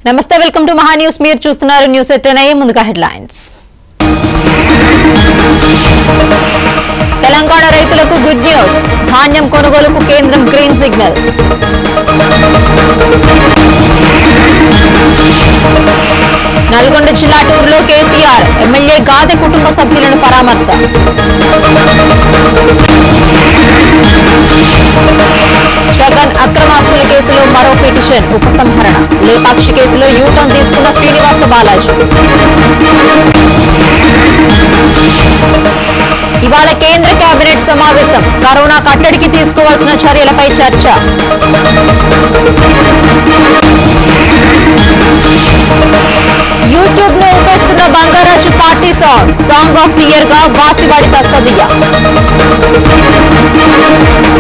నమస్తే welcome to మహా news మీరు చూస్తున్నారు న్యూస్ ఎట్టెన్ అయ్యే ముందుగా హెడ్లైన్స్ తెలంగాణ రైతులకు గుడ్ న్యూస్ ధాన్యం కొనుగోలుకు కేంద్రం గ్రీన్ సిగ్నల్ నల్గొండ జిల్లా టూర్లో కేసీఆర్ ఎమ్మెల్యే గాదె కుటుంబ సభ్యులను పరామర్శ జగన్ అక్రమాస్తుల కేసులో మరో పిటిషన్ ఉపసంహరణ లేపాక్షి కేసులో యూటర్న్ తీసుకున్న శ్రీనివాస బాలాజీ ఇవాళ కేంద్ర కేబినెట్ సమావేశం కరోనా కట్టడికి తీసుకోవాల్సిన చర్యలపై చర్చ యూట్యూబ్ లో ఉపేస్తున్న Bangarraju party song song of the year గా వాసివాడి తస్సదియ్య